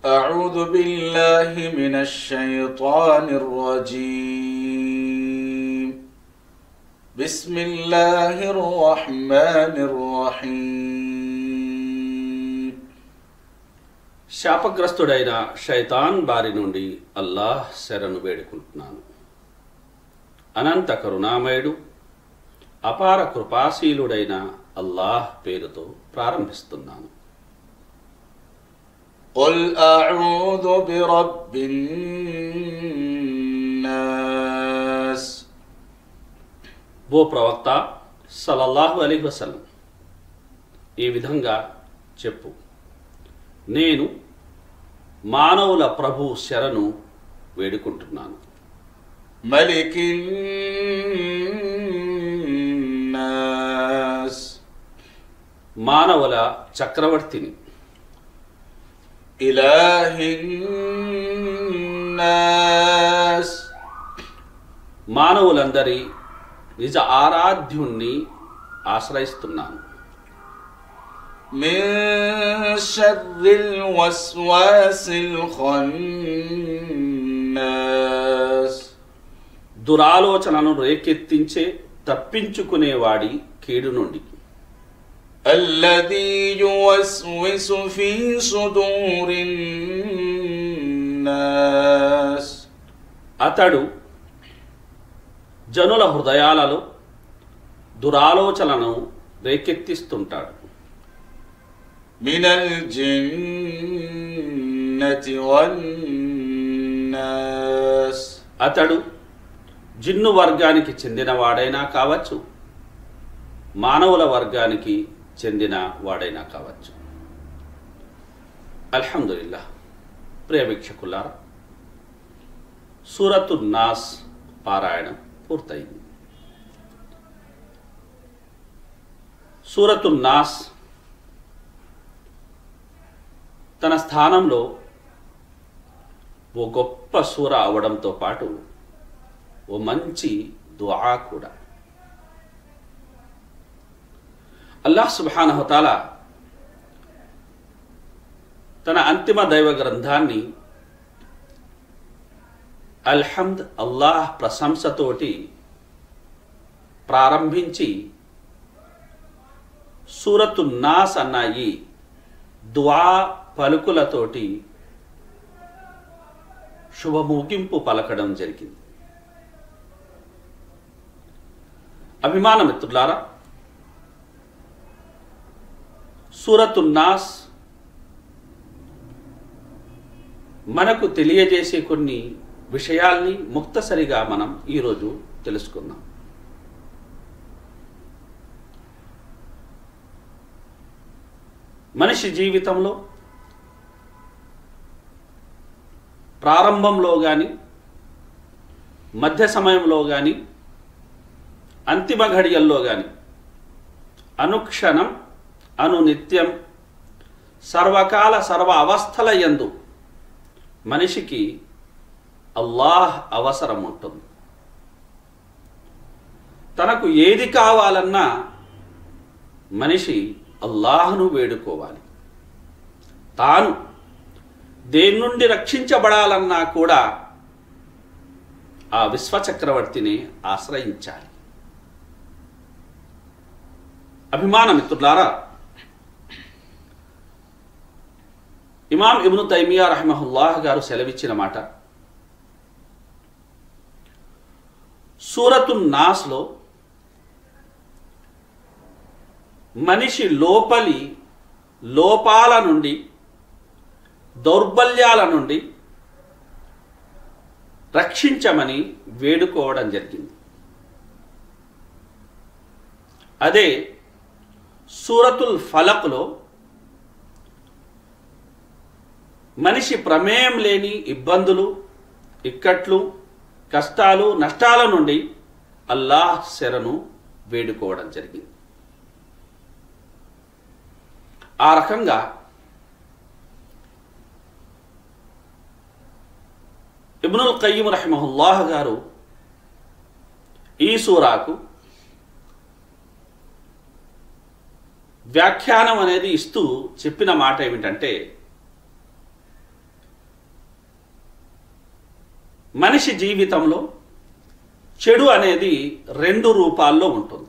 أعوذ بالله من الشيطان الرجيم بسم الله الرحمن الرحيم శాపగ్రస్తుడైన శైతాన్ బారి నుండి అల్లాహ్ శరణు వేడుకుంటున్నాను అనంత కరుణామయుడు అపార కృపాశీలుడైన అల్లాహ్ పేరుతో ప్రారంభిస్తున్నాను قل أعوذ برب الناس ఓ ప్రవక్త సలల్లాహు అలీ వసల్లం ఈ విధంగా చెప్పు నేను మానవుల ప్రభు శరణు వేడుకుంటున్నాను ملك الناس మానవుల చక్రవర్తిని إله الناس మానవులందరి నిజ ఆరాధ్యుణ్ణి ఆశ్రయిస్తున్నాను من شر الوسواس الخناس దురాలోచనను రేకెత్తించే తప్పించుకునేవాడి కీడు నుండి الذي يوسوس في صدور الناس అతడు జనుల హృదయాలలో దురాలోచనను రేకెత్తిస్తుంటాడు من الجنة والناس అతడు జిన్ను వర్గానికి చెందినవాడైనా కావచ్చు మానవుల వర్గానికి చెందిన వాడైనా కావచ్చు అల్హమ్దుల్లా ప్రియ వీక్షకులారా సూరతు నాస్ పారాయణం పూర్తయింది సూరతు నాస్ తన స్థానంలో ఓ గొప్ప సూర అవడంతో పాటు ఓ మంచి దుఆ కూడా అల్లాహ్ సుబానహతాల తన అంతిమ దైవ గ్రంథాన్ని అల్హమ్ద్ అల్లాహ్ ప్రశంసతోటి ప్రారంభించి సూరతు నాస్ అన్న ఈ దువా పలుకులతోటి శుభ ముగింపు పలకడం జరిగింది అభిమాన మిత్రులారా సూరతు నాస్ మనకు తెలియజేసే కొన్ని విషయాల్ని ముక్తసరిగా మనం ఈరోజు తెలుసుకుందాం మనిషి జీవితంలో ప్రారంభంలో కానీ మధ్య సమయంలో కానీ అంతిమ ఘడియల్లో కానీ అనుక్షణం అనునిత్యం సర్వకాల సర్వ అవస్థల యందు మనిషికి అల్లాహ్ అవసరం ఉంటుంది తనకు ఏది కావాలన్నా మనిషి అల్లాహ్ను వేడుకోవాలి తాను దేని నుండి రక్షించబడాలన్నా కూడా ఆ విశ్వచక్రవర్తిని ఆశ్రయించాలి అభిమాన మిత్రులారా ఇమాం ఇబ్ను తైమియా రహమహుల్లాహ్ గారు సెలవిచ్చిన మాట సూరతు నాస్లో మనిషి లోపలి లోపాల నుండి దౌర్బల్యాల నుండి రక్షించమని వేడుకోవడం జరిగింది అదే సూరతుల్ ఫలక్లో మనిషి ప్రమేయం లేని ఇబ్బందులు ఇక్కట్లు కష్టాలు నష్టాల నుండి అల్లాహ్ శరణు వేడుకోవడం జరిగింది ఆ రకంగా ఇబ్నుల్ కయ్యం రహమహుల్లాహ్ గారు ఈ సూరాకు వ్యాఖ్యానం అనేది ఇస్తూ చెప్పిన మాట ఏమిటంటే మనిషి జీవితంలో చెడు అనేది రెండు రూపాల్లో ఉంటుంది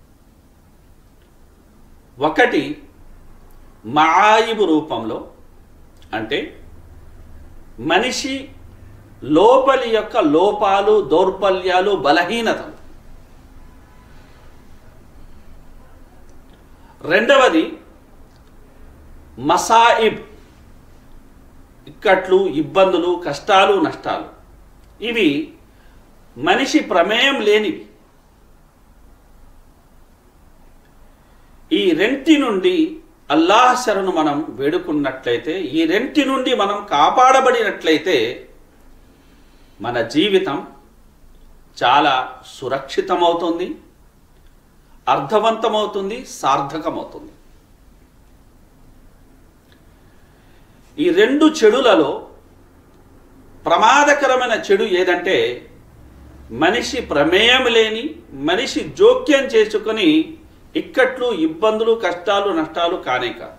ఒకటి మాయిబు రూపంలో అంటే మనిషి లోపలి యొక్క లోపాలు దౌర్బల్యాలు బలహీనతలు రెండవది మసాయిబ్ ఇక్కట్లు ఇబ్బందులు కష్టాలు నష్టాలు ఇవి మనిషి ప్రమేయం లేనివి ఈ రెంటి నుండి అల్లాహ్ శరణు మనం వేడుకున్నట్లయితే ఈ రెంటి నుండి మనం కాపాడబడినట్లయితే మన జీవితం చాలా సురక్షితమవుతుంది అర్థవంతమవుతుంది సార్థకమవుతుంది ఈ రెండు చెడులలో ప్రమాదకరమైన చెడు ఏదంటే మనిషి ప్రమేయం లేని మనిషి జోక్యం చేసుకొని ఇక్కట్లు ఇబ్బందులు కష్టాలు నష్టాలు కానే కాదు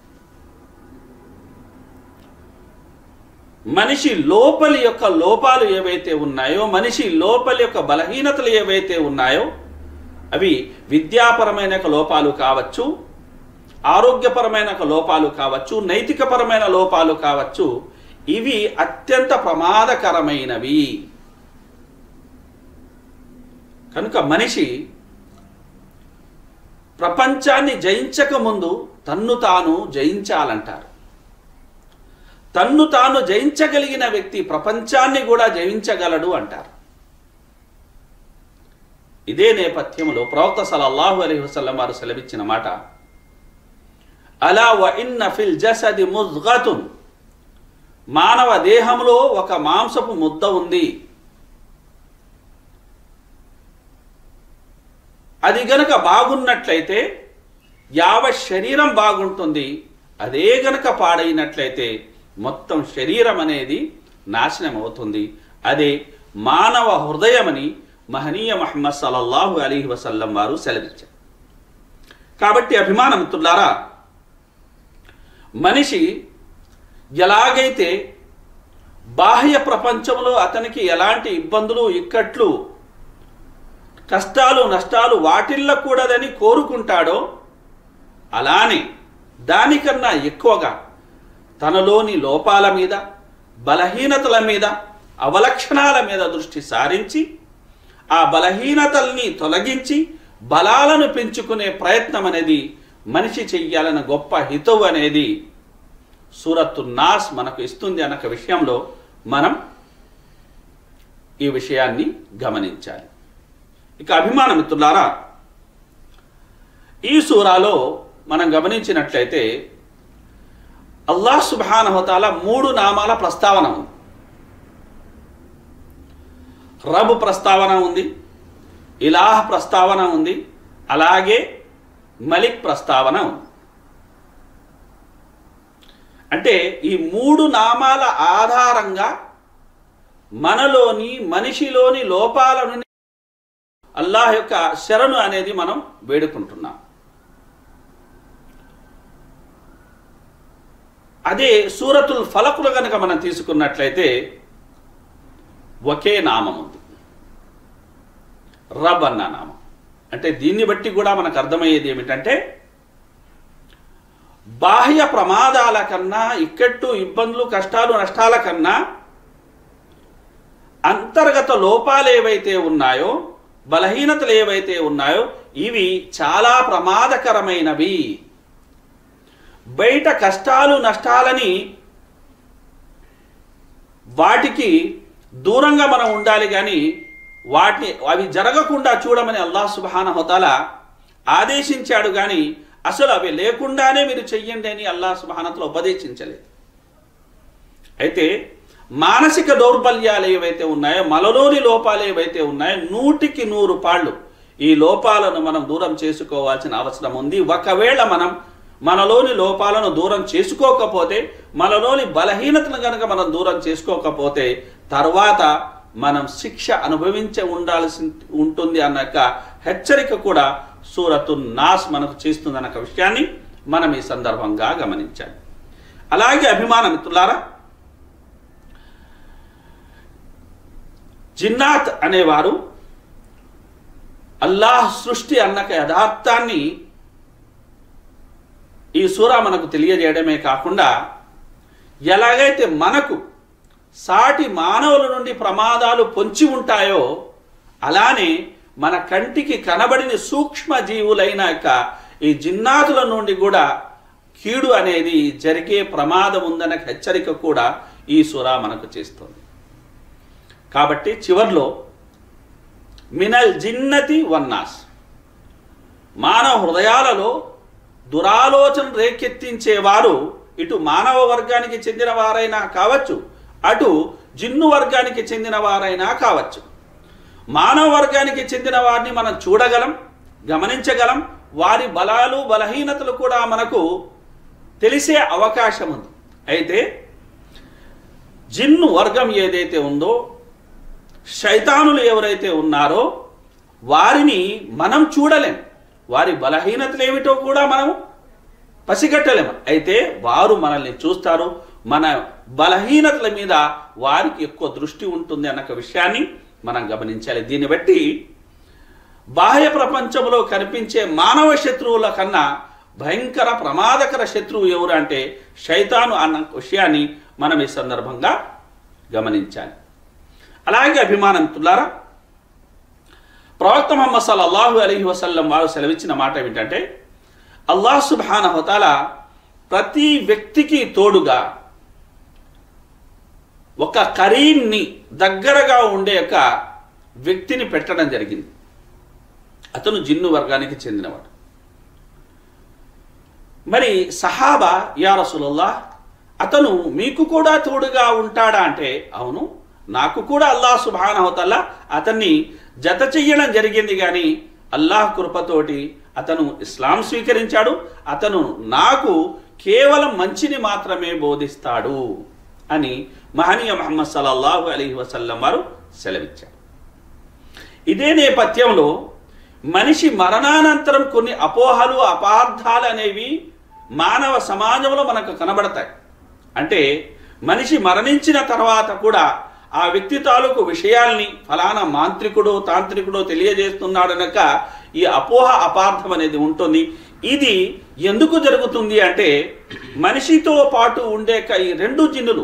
మనిషి లోపలి యొక్క లోపాలు ఏవైతే ఉన్నాయో మనిషి లోపలి యొక్క బలహీనతలు ఏవైతే ఉన్నాయో అవి విద్యాపరమైన యొక్క లోపాలు కావచ్చు ఆరోగ్యపరమైన యొక్క లోపాలు కావచ్చు నైతికపరమైన లోపాలు కావచ్చు ఇవి అత్యంత ప్రమాదకరమైనవి కనుక మనిషి ప్రపంచాన్ని జయించక ముందు తన్ను తాను జయించాలంటారు తన్ను తాను జయించగలిగిన వ్యక్తి ప్రపంచాన్ని కూడా జయించగలడు అంటారు ఇదే నేపథ్యంలో ప్రవక్త సలల్లాహు అలైహి వసల్లం వారు సెలవిచ్చిన మాట అలా వ ఇన్న ఫిల్ జసది ముజ్గతున్ మానవ దేహంలో ఒక మాంసపు ముద్ద ఉంది అది గనక బాగున్నట్లయితే యావ శరీరం బాగుంటుంది అదే గనక పాడైనట్లయితే మొత్తం శరీరం అనేది నాశనం అవుతుంది అదే మానవ హృదయమని మహనీయ మహమ్మద్ సల్లల్లాహు అలీహి వసల్లం వారు సెలవిచ్చారు కాబట్టి అభిమానమిత్రులారా మనిషి ఎలాగైతే బాహ్య ప్రపంచంలో అతనికి ఎలాంటి ఇబ్బందులు ఇక్కట్లు కష్టాలు నష్టాలు వాటిల్లకూడదని కోరుకుంటాడో అలానే దానికన్నా ఎక్కువగా తనలోని లోపాల మీద బలహీనతల మీద అవలక్షణాల మీద దృష్టి సారించి ఆ బలహీనతల్ని తొలగించి బలాలను పెంచుకునే ప్రయత్నం అనేది మనిషి చెయ్యాలన్న గొప్ప హితవు అనేది సూరత్తు నాస్ మనకు ఇస్తుంది అన్న విషయంలో మనం ఈ విషయాన్ని గమనించాలి ఇక అభిమాన మిత్రులారా ఈ సూరాలో మనం గమనించినట్లయితే అల్లాహ్ సుబానహతాల మూడు నామాల ప్రస్తావన ఉంది రబ్ ప్రస్తావన ఉంది ఇలాహ్ ప్రస్తావన ఉంది అలాగే మలిక్ ప్రస్తావన ఉంది అంటే ఈ మూడు నామాల ఆధారంగా మనలోని మనిషిలోని లోపాలను అల్లాహ్ యొక్క శరణు అనేది మనం వేడుకుంటున్నాం అదే సూరతుల్ ఫలకులు కనుక మనం తీసుకున్నట్లయితే ఒకే నామం ఉంది రబ్ అన్న నామం అంటే దీన్ని బట్టి కూడా మనకు అర్థమయ్యేది ఏమిటంటే బాహ్య ప్రమాదాల కన్నా ఇక్కట్టు ఇబ్బందులు కష్టాలు నష్టాల కన్నా అంతర్గత లోపాలు ఏవైతే ఉన్నాయో బలహీనతలు ఏవైతే ఉన్నాయో ఇవి చాలా ప్రమాదకరమైనవి బయట కష్టాలు నష్టాలని వాటికి దూరంగా మనం ఉండాలి కానీ వాటిని అవి జరగకుండా చూడమని అల్లాహ్ సుబాన హోతాల ఆదేశించాడు కానీ అసలు అవి లేకుండానే మీరు చెయ్యండి అని అల్లాహ్ సుబానతలో ఉపదేశించలేదు అయితే మానసిక దౌర్బల్యాలు ఏవైతే ఉన్నాయో మనలోని లోపాలు ఏవైతే ఉన్నాయో నూటికి నూరు పాళ్ళు ఈ లోపాలను మనం దూరం చేసుకోవాల్సిన అవసరం ఉంది ఒకవేళ మనం మనలోని లోపాలను దూరం చేసుకోకపోతే మనలోని బలహీనతను కనుక మనం దూరం చేసుకోకపోతే తర్వాత మనం శిక్ష అనుభవించ ఉండాల్సి ఉంటుంది అన్న యొక్క హెచ్చరిక కూడా సూరతు నాస్ మనకు చేస్తుంది అన్న విషయాన్ని మనం ఈ సందర్భంగా గమనించాలి అలాగే అభిమాన మిత్రులారా జిన్నాత్ అనేవారు అల్లాహ్ సృష్టి అన్నక యథార్థాన్ని ఈ సూర మనకు తెలియజేయడమే కాకుండా ఎలాగైతే మనకు సాటి మానవుల నుండి ప్రమాదాలు పొంచి ఉంటాయో అలానే మన కంటికి కనబడిన సూక్ష్మ జీవులైన యొక్క ఈ జిన్నాతుల నుండి కూడా కీడు అనేది జరిగే ప్రమాదం ఉందన్న హెచ్చరిక కూడా ఈ సురా మనకు చేస్తుంది కాబట్టి చివర్లో మినల్ జిన్నతి వన్నాస్ మానవ హృదయాలలో దురాలోచన రేకెత్తించేవారు ఇటు మానవ వర్గానికి చెందిన వారైనా కావచ్చు అటు జిన్ను వర్గానికి చెందిన వారైనా కావచ్చు మానవ వర్గానికి చెందిన వారిని మనం చూడగలం గమనించగలం వారి బలాలు బలహీనతలు కూడా మనకు తెలిసే అవకాశం ఉంది అయితే జిన్ను వర్గం ఏదైతే ఉందో శైతానులు ఎవరైతే ఉన్నారో వారిని మనం చూడలేం వారి బలహీనతలు ఏమిటో కూడా మనం పసిగట్టలేము అయితే వారు మనల్ని చూస్తారు మన బలహీనతల మీద వారికి ఎక్కువ దృష్టి ఉంటుంది అన్న విషయాన్ని మనం గమనించాలి దీన్ని బట్టి బాహ్య ప్రపంచంలో కనిపించే మానవ శత్రువుల కన్నా భయంకర ప్రమాదకర శత్రువు ఎవరు అంటే శైతాను అన్న విషయాన్ని మనం ఈ సందర్భంగా గమనించాలి అలాగే అభిమానంతులారా ప్రవక్త మహమ్మద్ సల్లల్లాహు అలైహి వసల్లం వారు సెలవిచ్చిన మాట ఏమిటంటే అల్లాహ్ సుబ్హాన హోతాల ప్రతి వ్యక్తికి తోడుగా ఒక కరీన్ని దగ్గరగా ఉండే ఒక వ్యక్తిని పెట్టడం జరిగింది అతను జిన్ను వర్గానికి చెందినవాడు మరి సహాబా యా రసూలుల్లాహ్ అతను మీకు కూడా తోడుగా ఉంటాడా అంటే అవును నాకు కూడా అల్లాహ్ సుబానవతల్లా అతన్ని జత చెయ్యడం జరిగింది కానీ అల్లాహ్ కృపతోటి అతను ఇస్లాం స్వీకరించాడు అతను నాకు కేవలం మంచిని మాత్రమే బోధిస్తాడు అని మహనీయ మహమ్మద్ సల్లల్లాహు అలైహి వసల్లం వారు సెలవిచ్చారు ఇదే నేపథ్యంలో మనిషి మరణానంతరం కొన్ని అపోహలు అపార్థాలు అనేవి మానవ సమాజంలో మనకు కనబడతాయి అంటే మనిషి మరణించిన తర్వాత కూడా ఆ వ్యక్తి తాలూకు విషయాల్ని ఫలానా మాంత్రికుడు తాంత్రికుడు తెలియజేస్తున్నాడనక ఈ అపోహ అపార్థం అనేది ఉంటుంది ఇది ఎందుకు జరుగుతుంది అంటే మనిషితో పాటు ఉండే ఈ రెండు జిన్నులు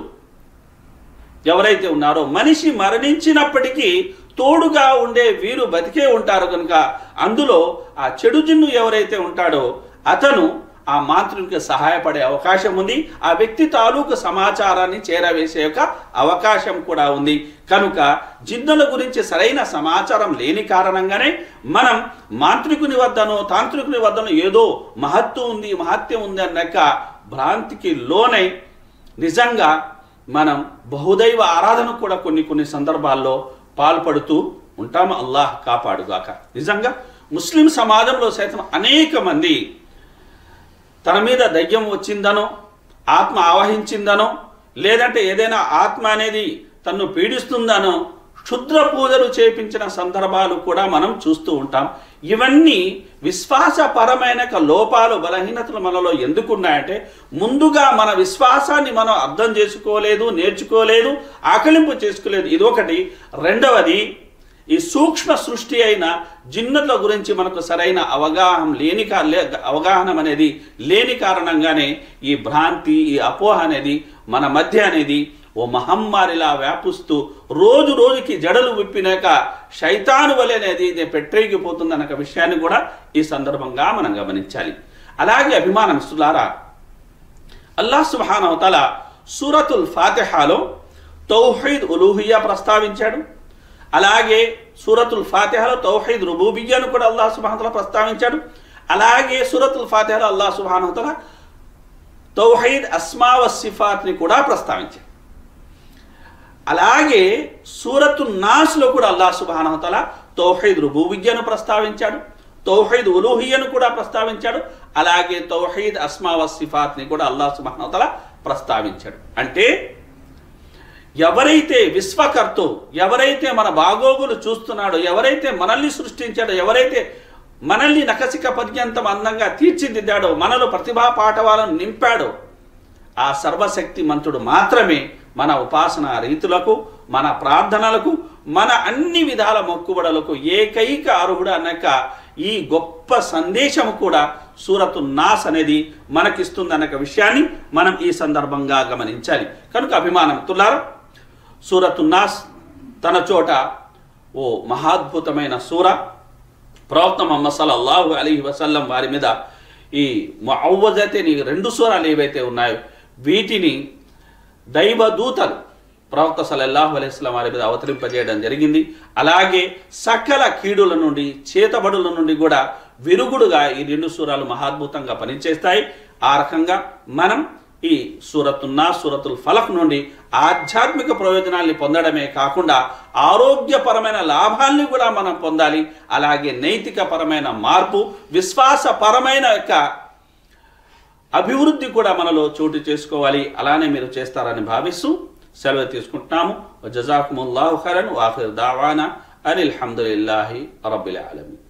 ఎవరైతే ఉన్నారో మనిషి మరణించినప్పటికీ తోడుగా ఉండే వీరు బతికే ఉంటారు కనుక అందులో ఆ చెడు జిన్ను ఎవరైతే ఉంటాడో అతను ఆ మాంత్రునికి సహాయపడే అవకాశం ఉంది ఆ వ్యక్తి తాలూకు సమాచారాన్ని చేరవేసే యొక్క అవకాశం కూడా ఉంది కనుక జిన్నుల గురించి సరైన సమాచారం లేని కారణంగానే మనం మాంత్రికుని వద్దనో తాంత్రికుని వద్దనో ఏదో మహత్తు ఉంది మహత్యం ఉంది అన్నాక భ్రాంతికి లోనై నిజంగా మనం బహుదైవ ఆరాధన కూడా కొన్ని కొన్ని సందర్భాల్లో పాల్పడుతూ ఉంటాము అల్లాహ్ కాపాడుగాక నిజంగా ముస్లిం సమాజంలో సైతం అనేక మంది తన మీద దయ్యం వచ్చిందనో ఆత్మ ఆవహించిందనో లేదంటే ఏదైనా ఆత్మ అనేది తన్ను పీడిస్తుందనో క్షుద్ర పూజలు చేపించిన సందర్భాలు కూడా మనం చూస్తూ ఉంటాం ఇవన్నీ విశ్వాసపరమైన యొక్క లోపాలు బలహీనతలు మనలో ఎందుకున్నాయంటే ముందుగా మన విశ్వాసాన్ని మనం అర్థం చేసుకోలేదు నేర్చుకోలేదు ఆకలింపు చేసుకోలేదు ఇది ఒకటి రెండవది ఈ సూక్ష్మ సృష్టి అయిన జిన్నతుల గురించి మనకు సరైన అవగాహన లేని కా లే అవగాహన అనేది లేని కారణంగానే ఈ భ్రాంతి ఈ అపోహ అనేది మన మధ్య అనేది ఓ మహమ్మారిలా వ్యాపిస్తూ రోజు రోజుకి జడలు విప్పినాక శైతాను వలె అనేది ఇది పెట్టేగిపోతుందన్న విషయాన్ని కూడా ఈ సందర్భంగా మనం గమనించాలి అలాగే అభిమానం సులారా అల్లాహ్ సుబానవతల సూరతుల్ ఫాతిహాలో తౌహీద్ ఉలూహియా ప్రస్తావించాడు అలాగే సూరతుల్ ఫాతిహాలో తౌహీద్ రుబూబియ్యాను కూడా అల్లాహ్ సుబానతల ప్రస్తావించాడు అలాగే సూరతుల్ ఫాతిహాలో అల్లాహ్ సుబానవతల తౌహీద్ అస్మా వసిఫాత్ని కూడా ప్రస్తావించాడు అలాగే సూరతు నాస్లో కూడా అల్లాహ్ సుబానవతల తౌహీద్ రుబూబియ్యను ప్రస్తావించాడు తౌహీద్ ఉలూహియను కూడా ప్రస్తావించాడు అలాగే తౌహీద్ అస్మా వసిఫాత్ని కూడా అల్లాహ్ సుబానవతల ప్రస్తావించాడు అంటే ఎవరైతే విశ్వకర్తో ఎవరైతే మన బాగోగులు చూస్తున్నాడో ఎవరైతే మనల్ని సృష్టించాడో ఎవరైతే మనల్ని నకసిక పర్యంతం అందంగా తీర్చిదిద్దాడో మనలో ప్రతిభా పాఠవాలను నింపాడో ఆ సర్వశక్తి మంతుడు మాత్రమే మన ఉపాసన రీతులకు మన ప్రార్థనలకు మన అన్ని విధాల మొక్కుబడులకు ఏకైక అర్హుడు అనక ఈ గొప్ప సందేశము కూడా సూరతు నాస్ అనేది మనకిస్తుందనక విషయాన్ని మనం ఈ సందర్భంగా గమనించాలి కనుక అభిమానం తులారా సూరతు నాస్ తన చోట ఓ మహాద్భుతమైన సూర ప్రవక్త మొహమ్మద్ సల్లల్లాహు అలీ వసల్లం వారి మీద ఈ ముఅవ్వజతని రెండు సూరాలు ఏవైతే ఉన్నాయో వీటిని దైవదూతలు ప్రవక్త సల్లల్లాహు అలైస్లాం వారి మీద అవతరింపజేయడం జరిగింది అలాగే సకల కీడుల నుండి చేతబడుల నుండి కూడా విరుగుడుగా ఈ రెండు సూరాలు మహాద్భుతంగా పనిచేస్తాయి ఆ రకంగా మనం ఈ సూరతున్నా సూరతుల్ ఫలక్ నుండి ఆధ్యాత్మిక ప్రయోజనాల్ని పొందడమే కాకుండా ఆరోగ్యపరమైన లాభాల్ని కూడా మనం పొందాలి అలాగే నైతిక పరమైన మార్పు విశ్వాసపరమైన యొక్క అభివృద్ధి కూడా మనలో చోటు చేసుకోవాలి అలానే మీరు చేస్తారని భావిస్తూ సెలవు తీసుకుంటున్నాము జజాకుముల్లాహు ఖైరన్ వాఖిర్ దావానా అనిల్ హమ్దులిల్లాహి రబ్బిల్ ఆలమీన్